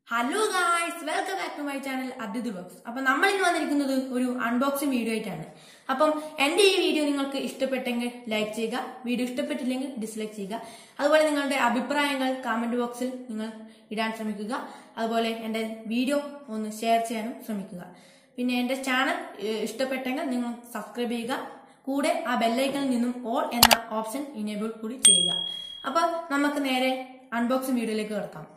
Hello guys welcome back to my channel Abdul box അപ്പൊ നമ്മൾ ഇന്ന് വന്നിരിക്കുന്നത് ഒരു അൺബോക്സിംഗ് വീഡിയോ ആയിട്ടാണ് അപ്പം എന്റെ ഈ വീഡിയോ നിങ്ങൾക്ക് ഇഷ്ടപ്പെട്ടെങ്കിൽ ലൈക്ക് ചെയ്യുക വീഡിയോ ഇഷ്ടപ്പെട്ടില്ലെങ്കിൽ ഡിസ്ലൈക്ക് ചെയ്യുക അതുപോലെ നിങ്ങളുടെ അഭിപ്രായങ്ങൾ കമന്റ് ബോക്സിൽ നിങ്ങൾ ഇടാൻ ശ്രമിക്കുക അതുപോലെ എന്റെ വീഡിയോ ഒന്ന് ഷെയർ ചെയ്യാനും ശ്രമിക്കുക പിന്നെ എന്റെ ചാനൽ ഏഹ്, ഇഷ്ടപ്പെട്ടെങ്കിൽ നിങ്ങൾ സബ്സ്ക്രൈബ് ചെയ്യുക കൂടെ ആ ബെല്ലൈക്കണിൽ നിന്നും ഓൾ എന്ന ഓപ്ഷൻ ഇനേബിൾ കൂടി ചെയ്യുക അപ്പൊ നമുക്ക് നേരെ അൺബോക്സിംഗ് വീഡിയോയിലേക്ക് കിടക്കാം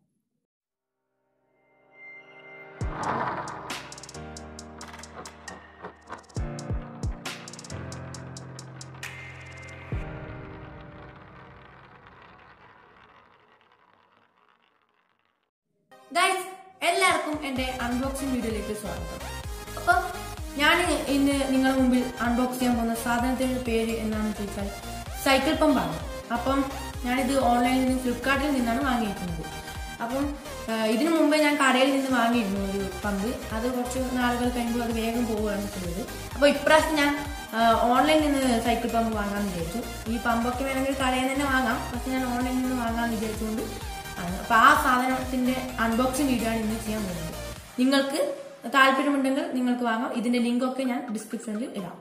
ഗൈസ് എല്ലാവർക്കും എന്റെ അൺബോക്സിംഗ് വീഡിയോയിലേക്ക് സ്വാഗതം അപ്പൊ ഞാൻ ഇന്ന് നിങ്ങളുടെ മുമ്പിൽ അൺബോക്സ് ചെയ്യാൻ പോകുന്ന സാധനത്തിന്റെ പേര് എന്താണെന്ന് ചോദിച്ചാൽ സൈക്കിൾ പമ്പാണ് അപ്പം ഞാനിത് ഓൺലൈനിൽ നിന്ന് ഫ്ലിപ്കാർട്ടിൽ നിന്നാണ് വാങ്ങിയിരിക്കുന്നത് അപ്പം ആ, ഇതിനു മുമ്പേ ഞാൻ കടയിൽ നിന്ന് വാങ്ങിയിരുന്നു ഒരു പമ്പ് അത് കുറച്ച് നാളുകൾ കഴിയുമ്പോൾ അത് വേഗം പോവുകയാണ് ചെയ്തത് അപ്പോൾ ഇപ്രാവശ്യം ഞാൻ ഓൺലൈനിൽ നിന്ന് സൈക്കിൾ പമ്പ് വാങ്ങാമെന്ന് വിചാരിച്ചു ഈ പമ്പൊക്കെ വേണമെങ്കിൽ കടയിൽ നിന്ന് തന്നെ വാങ്ങാം പക്ഷെ ഞാൻ ഓൺലൈനിൽ നിന്ന് വാങ്ങാമെന്ന് വിചാരിച്ചുകൊണ്ട് ആണ്. അപ്പൊ ആ സാധനത്തിന്റെ അൺബോക്സിംഗ് വീഡിയോ ആണ് ഇന്ന് ചെയ്യാൻ പോകുന്നത് നിങ്ങൾക്ക് താല്പര്യമുണ്ടെങ്കിൽ നിങ്ങൾക്ക് വാങ്ങാം ഇതിന്റെ ലിങ്ക് ഒക്കെ ഞാൻ ഡിസ്ക്രിപ്ഷനിൽ ഇടാം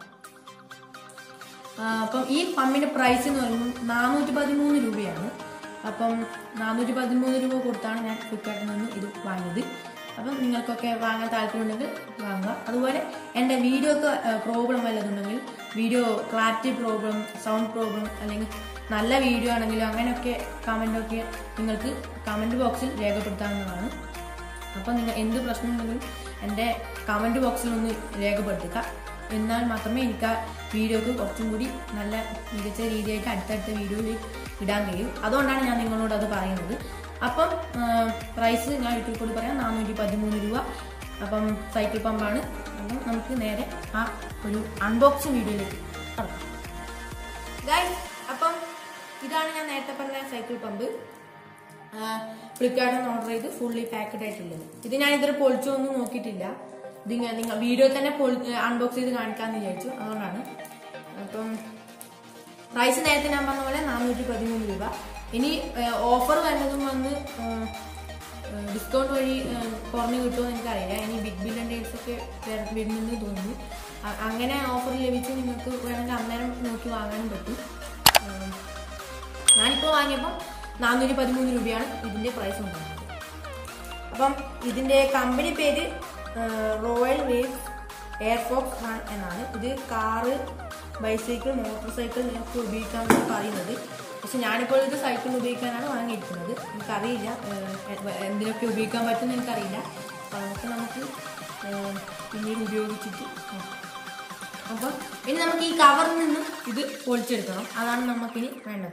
ആ, അപ്പം ഈ പമ്പിന്റെ പ്രൈസ് എന്ന് പറയുമ്പോൾ നാനൂറ്റി പതിമൂന്ന് രൂപയാണ് അപ്പം നാനൂറ്റി പതിമൂന്ന് രൂപ കൊടുത്താണ് ഞാൻ ഫ്ലിപ്കാർട്ടിൽ നിന്ന് ഇത് വാങ്ങിയത് അപ്പം നിങ്ങൾക്കൊക്കെ വാങ്ങാൻ താല്പര്യമുണ്ടെങ്കിൽ വാങ്ങുക അതുപോലെ എൻ്റെ വീഡിയോക്ക് പ്രോബ്ലം വല്ലതുണ്ടെങ്കിൽ video clarity problem sound problem അല്ലെങ്കിൽ നല്ല വീഡിയോ ആണെങ്കിലും അങ്ങനെയൊക്കെ കമൻ്റൊക്കെ നിങ്ങൾക്ക് കമൻറ്റ് ബോക്സിൽ രേഖപ്പെടുത്താവുന്നതാണ് അപ്പോൾ നിങ്ങൾ എന്ത് പ്രശ്നമുണ്ടെങ്കിലും എൻ്റെ കമൻറ്റ് ബോക്സിൽ ഒന്ന് രേഖപ്പെടുത്തുക എന്നാൽ മാത്രമേ എനിക്ക് ആ വീഡിയോക്ക് കുറച്ചും കൂടി നല്ല മികച്ച രീതിയായിട്ട് അടുത്തടുത്ത വീഡിയോയിൽ ഇടാൻ കഴിയും അതുകൊണ്ടാണ് ഞാൻ നിങ്ങളോട് അത് പറയുന്നത് അപ്പം പ്രൈസ് ഞാൻ ഒരിക്കൽ കൂടി പറയാം നാനൂറ്റി പതിമൂന്ന് രൂപ അപ്പം സൈക്കിൾ പമ്പാണ് അപ്പം നമുക്ക് നേരെ ആ ഒരു അൺബോക്സിങ് വീഡിയോയിലേക്ക് കടക്കാം ഗൈസ് അപ്പം ഇതാണ് ഞാൻ നേരത്തെ പറഞ്ഞ സൈക്കിൾ പമ്പ് ഫ്ലിപ്കാർട്ടിൽ നിന്ന് ഓർഡർ ചെയ്ത് ഫുള്ളി പാക്കഡ് ആയിട്ടുള്ളത് ഇത് ഞാൻ ഇതുവരെ പൊളിച്ചൊന്നും നോക്കിയിട്ടില്ല ഇത് ഞാൻ നിങ്ങൾ വീഡിയോ തന്നെ അൺബോക്സ് ചെയ്ത് കാണിക്കാന്ന് വിചാരിച്ചു അതുകൊണ്ടാണ് അപ്പം പ്രൈസ് നേരത്തെ ഞാൻ പറഞ്ഞ പോലെ നാനൂറ്റി പതിമൂന്ന് രൂപ ഇനി ഓഫർ വല്ലതും വന്ന് ഡിസ്കൗണ്ട് വഴി ഏഹ്, കുറഞ്ഞ് കിട്ടുമോ എന്ന് എനിക്കറിയില്ല ഇനി ബിഗ് ബില്യൺ ഡേറ്റ്സ് ഒക്കെ വര- വരുന്നെന്ന് തോന്നുന്നു അ- അങ്ങനെ ഓഫർ ലഭിച്ച് നിങ്ങൾക്ക് വേണമെങ്കിൽ അന്നേരം നോക്കി വാങ്ങാനും പറ്റും ഏഹ്, ഞാനിപ്പോൾ വാങ്ങിയപ്പോൾ നാനൂറ്റി പതിമൂന്ന് രൂപയാണ് ഇതിന്റെ പ്രൈസ് ഉണ്ടായിരുന്നത് അപ്പം ഇതിന്റെ കമ്പനി പേര് റോയൽ വേവ്സ് എയർഫോക്സ് വൺ എന്നാണ് ഇത് കാറ് ബൈസൈക്കിൾ മോട്ടോർ സൈക്കിൾ നിങ്ങൾക്ക് ഉപയോഗിക്കാമെന്ന് പറയുന്നത് പക്ഷെ ഞാനിപ്പോൾ ഇത് സൈക്കിൾ ഉപയോഗിക്കാനാണ് വാങ്ങിയിരിക്കുന്നത് എനിക്കറിയില്ല ഏഹ്, എന്തിനൊക്കെ ഉപയോഗിക്കാൻ പറ്റുമെന്ന് എനിക്കറിയില്ല അപ്പം അതൊക്കെ നമുക്ക് ഏഹ്, പിന്നീട് ഉപയോഗിച്ചിട്ട് നോക്കാം അപ്പം ഇനി നമുക്ക് ഈ കവറിൽ നിന്നും ഇത് പൊളിച്ചെടുക്കണം അതാണ് നമുക്കിനി വേണ്ടത്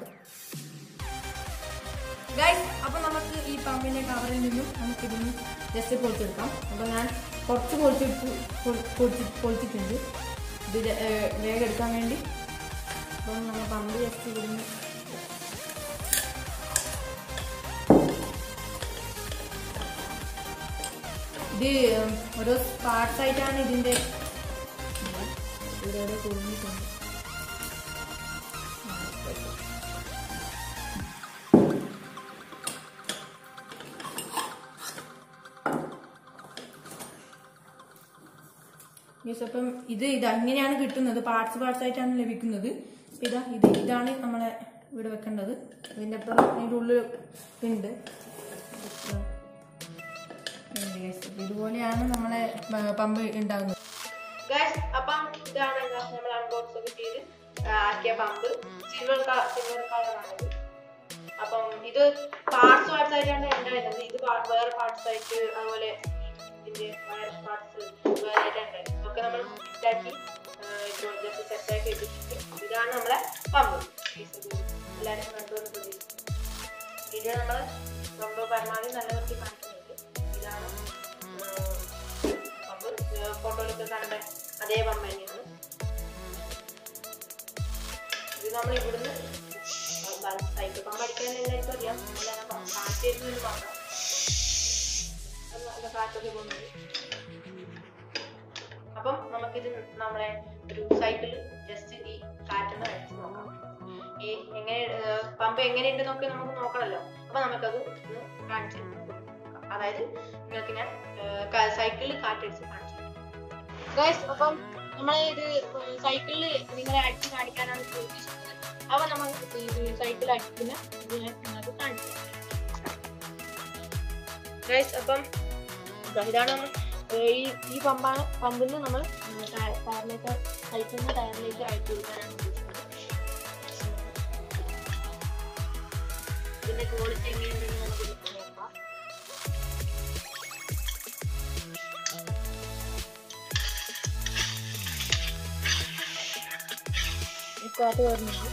ഗൈസ് അപ്പൊ നമുക്ക് ഈ പമ്പിന്റെ കവറിൽ നിന്നും നമുക്ക് ഇതിന് ജസ്റ്റ് പൊളിച്ചെടുക്കാം അപ്പൊ ഞാൻ കുറച്ച് പൊളിച്ചെടുത്ത് പൊളി- പൊളിച്ച് പൊളിച്ചിട്ടുണ്ട് ഇത് ര- ഏർ വേഗം എടുക്കാൻ വേണ്ടി അപ്പം നമ്മൾ പമ്പ് ജസ്റ്റ് ഇവിടുന്ന് ഇത് ഉം, ഓരോ പാർട്സ് ആയിട്ടാണ് ഇതിന്റെ ഇവിടെ ഓരോ കുടുങ്ങിയിട്ടുണ്ട് യെസ് അപ്പം ഇത് ഇത് അങ്ങനെയാണ് കിട്ടുന്നത് പാർട്സ് പാർട്സ് ആയിട്ടാണ് ലഭിക്കുന്നത് അപ്പൊ ഇതാ ഇത് ഇതാണ് നമ്മളെ ഇവിടെ വെക്കേണ്ടത് ഇതിന്റെ അപ്പുറം ഇതിന്റെ ഉള്ളിൽ ഉണ്ട് ഉണ്ട് guys. അപ്പൊ ഇതുപോലെയാണ് നമ്മളെ പ- പമ്പ് ഉണ്ടാകുന്നത് അപ്പം ഇതാണ് നമ്മൾ അൺബോക്സ് ഒക്കെ ചെയ്ത് ആക്കിയ പമ്പ് സിൽവർ സിൽവർ കളറാണിത് അപ്പം ഇത് പാർട്സ് പാർട്സ് ആയിട്ടാണ് എന്റെ വരുന്നത് ഇത് പാ- വേറെ പാർട്സ് ആയിട്ട് അതുപോലെ ഇതിന്റെ വേറെ പാർട്സ് വേറെ ആയിട്ടാണ് ഇതൊക്കെ നമ്മൾ ഇതാക്കി ഇപ്പോൾ ജസ്റ്റ് സെറ്റാക്കി വെച്ചിട്ടുണ്ട് ഇതാണ് നമ്മളെ പമ്പ് എല്ലാവരും കണ്ടുവന്ന് പ്രതീക്ഷിക്കുന്നു വീഡിയോ നമ്മൾ പമ്പ് പരമാവധി നല്ല വൃത്തി കാണിക്കുന്നുണ്ട് ഇതാണ് പമ്പ് ഫോട്ടോയിലൊക്കെ കണ്ട അതേ പമ്പ് തന്നെയാണ് ഇത് നമ്മൾ ഇവിടുന്ന് സൈക്കിൾ പമ്പ് അടിക്കാൻ എല്ലാവർക്കും അറിയാം കാറ്റേരുന്നൊരു പമ്പ് അത് നല്ല കാറ്റൊക്കെ പോകുന്നത് അപ്പം നമുക്കിത് നമ്മളെ ഒരു സൈക്കിള് ജസ്റ്റ് ഈ കാറ്റൊന്ന് അടിച്ച് നോക്കാം ഈ എങ്ങനെ പമ്പ് എങ്ങനെയുണ്ടെന്നൊക്കെ നമുക്ക് നോക്കണല്ലോ അപ്പൊ നമുക്കത് ഒന്ന് കാണിച്ച് കൊടുക്കാം. അതായത് നിങ്ങൾക്ക് ഞാൻ സൈക്കിളിൽ കാറ്റടിച്ച് കാണിച്ചു ഗൈസ് അപ്പം നമ്മൾ ഇത് സൈക്കിളിൽ നിങ്ങളെ അടിച്ച് കാണിക്കാനാണ് ഉദ്ദേശിക്കുന്നത് അപ്പൊ നമ്മൾ ഇത് സൈക്കിൾ അടിക്കുന്ന ഇത് ഞാൻ നിങ്ങൾക്ക് കാണിച്ചു ഗൈസ് അപ്പം ഇതാ ഇതാണ് നമ്മൾ ഏർ ഈ ഈ പമ്പാണ് പമ്പിൽ നിന്ന് നമ്മൾ ടയറിലേക്ക് സൈക്കിളിന്റെ ടയറിലേക്ക് അയച്ചു കൊടുക്കാനാണ് ഉദ്ദേശിക്കുന്നത് ഇതിന്റെ ക്വാളിറ്റി എങ്ങനെയുണ്ടെന്ന് നമുക്ക് നോക്കാം കാറ്റ് വരുന്നുണ്ട്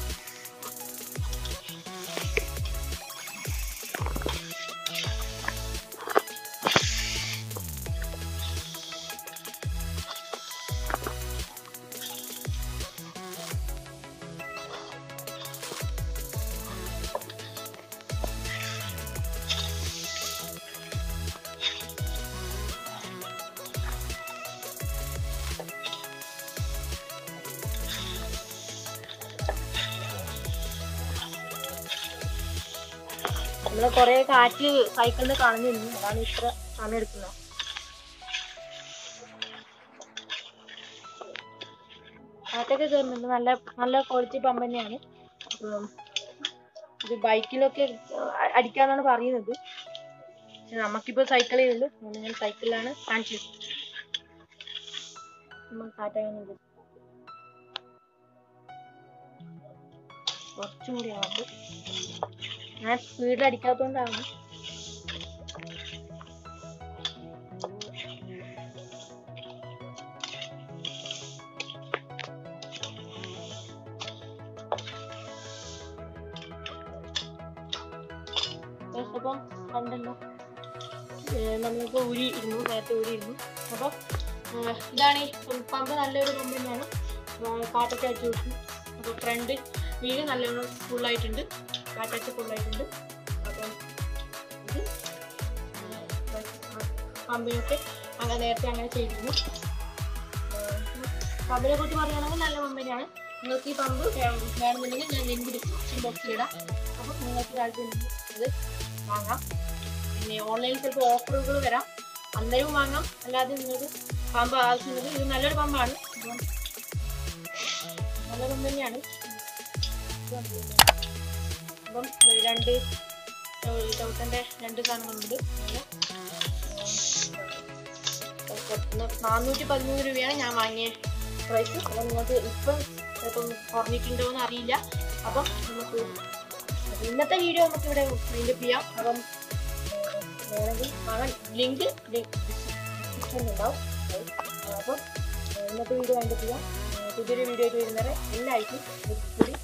നമ്മള് കൊറേ കാറ്റ് സൈക്കിളിന് കളഞ്ഞു നിന്നു അതാണ് ഇത്ര സമയം എടുക്കുന്നത് കാറ്റൊക്കെ കയറുന്നുണ്ട് നല്ല നല്ല ക്വാളിറ്റി പമ്പ് തന്നെയാണ് അപ്പം ഇത് ബൈക്കിലൊക്കെ അ- അടിക്കാന്നാണ് പറയുന്നത് പക്ഷെ നമുക്കിപ്പോ സൈക്കിളേ ഉള്ളൂ അതുകൊണ്ട് ഞാൻ സൈക്കിളിലാണ് കാണിച്ചത് നമ്മൾ കാറ്റാകുന്നത് കുറച്ചും കൂടി ആവുമ്പോൾ ഞാൻ സ്പീഡിൽ അടിക്കാത്തോണ്ടാണ് Guys, അപ്പം കണ്ടല്ലോ ഏർ നമ്മളിപ്പോ ഊരി ഇരുന്നു നേരത്തെ ഊരി ഇരുന്നു അപ്പം ഏർ ഇതാണ് ഈ പമ്പ് നല്ലൊരു പമ്പ് തന്നെയാണ് ഏർ കാറ്റൊക്കെ അടിച്ചു കൊടുക്കും അപ്പോൾ ഫ്രണ്ട് വീട് നല്ലോണം ഫുള്ളായിട്ടുണ്ട് കാറ്റടിച്ച് ഫുള്ളായിട്ടുണ്ട് അപ്പം ഇത് പമ്പിനൊക്കെ അങ്ങനെ നേരത്തെ അങ്ങനെ ചെയ്തിരുന്നു ഏർ പമ്പിനെ കുറിച്ച് പറയുകയാണെങ്കിൽ നല്ല പമ്പ് തന്നെയാണ് നിങ്ങൾക്ക് ഈ പമ്പ് വേണമെന്നുണ്ടെങ്കിൽ ഞാൻ ലിങ്ക് ഡിസ്ക്രിപ്ഷൻ ബോക്സിൽ ഇടാം അപ്പം നിങ്ങൾക്ക് താല്പര്യം അത് വാങ്ങാം പിന്നെ ഓൺലൈനിൽ ചിലപ്പോൾ ഓഫറുകൾ വരാം അന്നേരവും വാങ്ങാം അല്ലാതെ നിങ്ങൾക്ക് പമ്പ് ആവശ്യമുള്ളത് ഇത് നല്ലൊരു പമ്പാണ് അപ്പം നല്ല പമ്പ് തന്നെയാണ് അപ്പം ഇത് രണ്ട് തൗസൻഡ് രണ്ട് സാധനങ്ങളുണ്ട് അങ്ങനെ നാനൂറ്റി പതിമൂന്ന് രൂപയാണ് ഞാൻ വാങ്ങിയ പ്രൈസ് അപ്പം നിങ്ങൾക്ക് ഇപ്പം ചിലപ്പം കുറഞ്ഞിട്ടുണ്ടോ എന്ന് അറിയില്ല അപ്പം നമുക്ക് ഇന്നത്തെ വീഡിയോ നമുക്ക് ഇവിടെ മൈൻഡപ്പ് ചെയ്യാം അപ്പം ഏർ വേണമെങ്കിൽ വാങ്ങാൻ ലിങ്ക് ഡിസ്ക്രിപ്ഷനിൽ ഉണ്ടാവും അപ്പം ഏർ ഇന്നത്തെ വീഡിയോ മൈൻഡപ്പ് ചെയ്യാം ഏർ പുതിയൊരു വീഡിയോ ആയിട്ട് വരുന്നവരെ എല്ലാവർക്കും ഒരിക്കൽ കൂടി